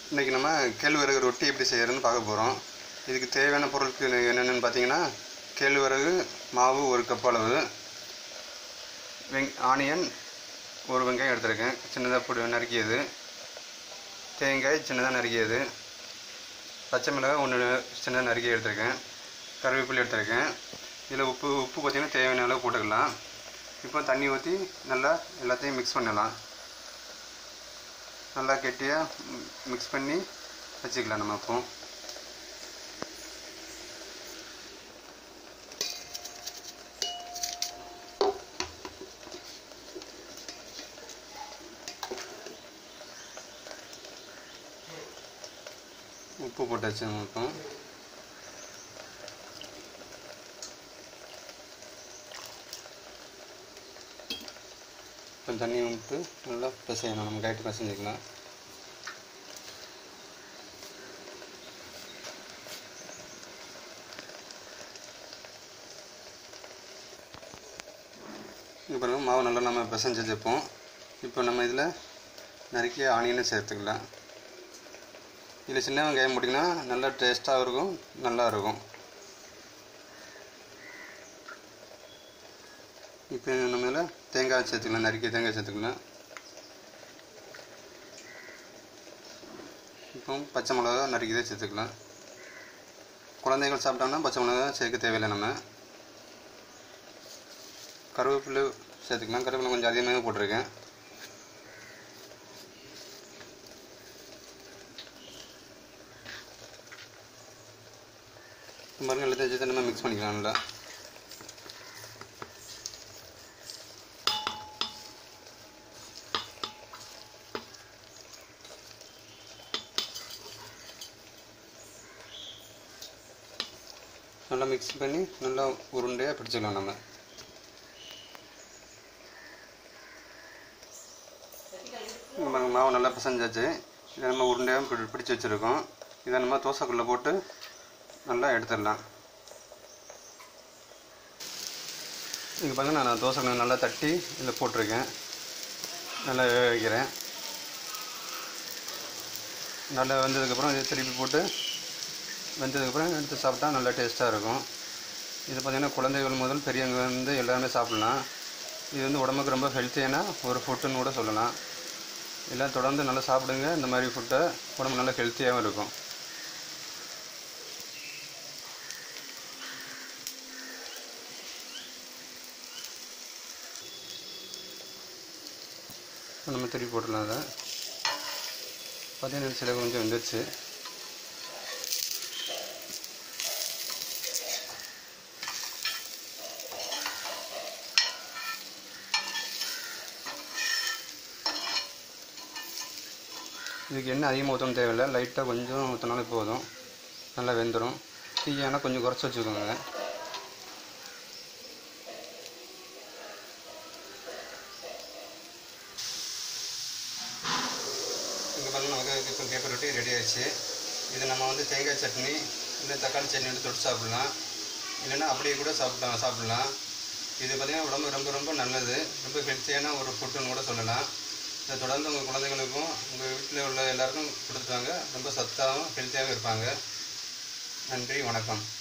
இன்றைக்கி நம்ம கேழ்வரகு ரொட்டி எப்படி செய்யறதுன்னு பார்க்க போகிறோம் இதுக்கு தேவையான பொருட்கள் என்னென்னு பார்த்தீங்கன்னா கேழ்வரகு மாவு ஒரு கப் அளவு வெங் ஆனியன் ஒரு வெங்காயம் எடுத்திருக்கேன் சின்னதாக பொடி நறுக்கியது தேங்காய் சின்னதாக நறுக்கியது பச்சை மிளகாய் ஒன்று சின்னதாக நறுக்கி எடுத்திருக்கேன் கருவேப்பிலை எடுத்திருக்கேன் இதில் உப்பு உப்பு பார்த்திங்கன்னா தேவையான அளவு போட்டுக்கலாம் இப்போ தண்ணி ஊற்றி நல்லா எல்லாத்தையும் மிக்ஸ் பண்ணலாம் நல்லா கெட்டியாக மிக்ஸ் பண்ணி வச்சுக்கலாம் நம்ம இப்போ உப்பு போட்டாச்சு நம்ம இப்போ கொஞ்சம் தண்ணி விட்டு நல்லா பிசையணும் நம்ம கைட்டு பிசைஞ்சிக்கலாம் இப்போ பாருங்க மாவு நல்லா நம்ம பிசைஞ்சு வச்சுப்போம் இப்போ நம்ம இதில் நறுக்கிய ஆனியனை சேர்த்துக்கலாம் இதில் சின்ன வெங்காயம் போட்டிங்கன்னா நல்லா டேஸ்ட்டாகவும் இருக்கும் நல்லா இருக்கும் இப்போ நம்ம இதில் தேங்காய் சேர்த்துக்கலாம் நறுக்கிய தேங்காய் சேர்த்துக்கலாம் இப்போ பச்சை மிளகா நறுக்கியதே சேர்த்துக்கலாம் குழந்தைகள் சாப்பிட்டோம்னா பச்சை மிளகா சேர்க்க தேவையில்லை நம்ம கருவேப்பிலை சேர்த்துக்கலாம் கருவேப்பிலை கொஞ்சம் அதிகமாக போட்டிருக்கேன் பாருங்க எல்லாத்தையும் சேர்த்து நம்ம மிக்ஸ் பண்ணிக்கலாம் நல்லா நல்லா மிக்ஸ் பண்ணி நல்லா உருண்டையாக பிடிச்சிக்கலாம் நம்ம நம்ம மாவு நல்லா பிசைஞ்சாச்சு இதை நம்ம உருண்டையாக பிடி பிடிச்சி வச்சுருக்கோம் இதை நம்ம தோசைக்குள்ளே போட்டு நல்லா எடுத்துடலாம் இங்கே பாருங்க நான் தோசை நல்லா தட்டி இதில் போட்டிருக்கேன் நல்லா வேக வைக்கிறேன் நல்லா வெந்ததுக்கப்புறம் இதை திருப்பி போட்டு வெந்ததுக்கப்புறம் எடுத்து சாப்பிட்டா நல்லா டேஸ்ட்டாக இருக்கும் இது பார்த்திங்கன்னா குழந்தைகள் முதல் பெரியவங்க வந்து எல்லாருமே சாப்பிட்லாம் இது வந்து உடம்புக்கு ரொம்ப ஹெல்த்தியான ஒரு ஃபுட்டுன்னு கூட சொல்லலாம் எல்லாம் தொடர்ந்து நல்லா சாப்பிடுங்க இந்த மாதிரி ஃபுட்டை உடம்பு நல்லா ஹெல்த்தியாகவும் இருக்கும் நம்ம திருப்பி போட்டுடலாம் அதை பார்த்தீங்கன்னா சில கொஞ்சம் வந்துருச்சு இதுக்கு எண்ணெய் அதிகமாக ஊற்றணும் தேவையில்லை லைட்டாக கொஞ்சம் ஊற்றினாலும் போதும் நல்லா வெந்துடும் தீயானா கொஞ்சம் குறைச்சி வச்சுக்கோங்க இங்கே பாருங்க நமக்கு இப்போ பேப்பர் ரொட்டி ரெடி ஆயிடுச்சு இது நம்ம வந்து தேங்காய் சட்னி இல்லை தக்காளி சட்னி வந்து தொட்டு சாப்பிட்லாம் இல்லைன்னா அப்படியே கூட சாப்பிடலாம் சாப்பிட்லாம் இது பார்த்திங்கன்னா உடம்பு ரொம்ப ரொம்ப நல்லது ரொம்ப ஹெல்த்தியான ஒரு ஃபுட்டுன்னு கூட சொல்லலாம் இதை தொடர்ந்து உங்கள் குழந்தைங்களுக்கும் உங்கள் வீட்டில் உள்ள எல்லாருக்கும் கொடுத்துட்டாங்க ரொம்ப சத்தாகவும் ஹெல்த்தியாகவும் இருப்பாங்க நன்றி வணக்கம்